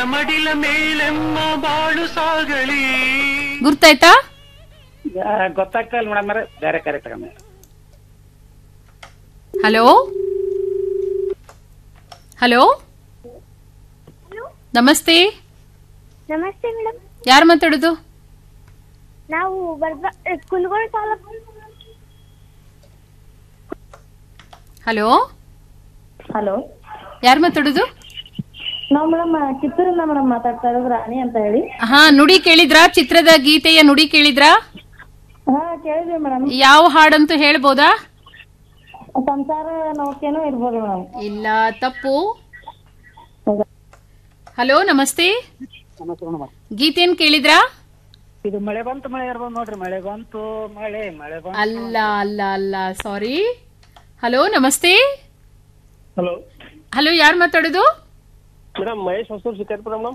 ಮಡಿಲ ಮೇಲೆಮ್ಮ ಬಾಳು ಸಾಗಲಿ ಗುರ್ತಾಯ್ತಾ ಗೊತ್ತಾಗ್ತಾ ಇಲ್ಲ ಮೇಡಮ್ ಬೇರೆ ಕರೆ ತಗೊಂಡೆ ಹಲೋ ಹಲೋ ನಮಸ್ತೆ ನಮಸ್ತೆ ಮೇಡಮ್ ಯಾರು ಮಾತಾಡೋದು ನಾವು ಬರ್ಬ ಕುಲ್ಗೋಳ ತಾಲೂಕು ಹಲೋ ಹಲೋ ಯಾರು ಮಾತಾಡೋದು ನಾವು ಮೇಡಮ್ ಕಿತ್ತೂರಿಂದ ಮೇಡಮ್ ಮಾತಾಡ್ತಾ ಇರೋದು ರಾಣಿ ಅಂತ ಹೇಳಿ ಹಾ ನುಡಿ ಕೇಳಿದ್ರಾ ಚಿತ್ರದ ಗೀತೆಯ ನುಡಿ ಕೇಳಿದ್ರಾ ಹಾ ಕೇಳಿದ್ವಿ ಮೇಡಮ್ ಯಾವ ಹಾಡಂತೂ ಹೇಳ್ಬೋದಾ ಸಂಸಾರ ನೌಕೆನೂ ಇರ್ಬೋದು ಮೇಡಮ್ ಇಲ್ಲ ತಪ್ಪು ಹಲೋ ನಮಸ್ತೆ ನಮಸ್ತೆ ಮೇಡಮ್ ಗೀತೆನ್ ಕೇಳಿದ್ರಾ ಇದು ಮಳೆ ಬಂತು ಮಳೆ ಇರ್ಬೋದು ನೋಡ್ರಿ ಮಳೆ ಬಂತು ಮಳೆ ಮಳೆ ಬಂತು ಅಲ್ಲ ಅಲ್ಲ ಅಲ್ಲ ಸಾರಿ ಹಲೋ ನಮಸ್ತೆ ಹಲೋ ಹಲೋ ಯಾರು ಮಾತಾಡೋದು ಮೇಡಮ್ ಮಹೇಶ್ ಹೊಸೂರು ಶಿಕಾರಿಪುರ ಮೇಡಮ್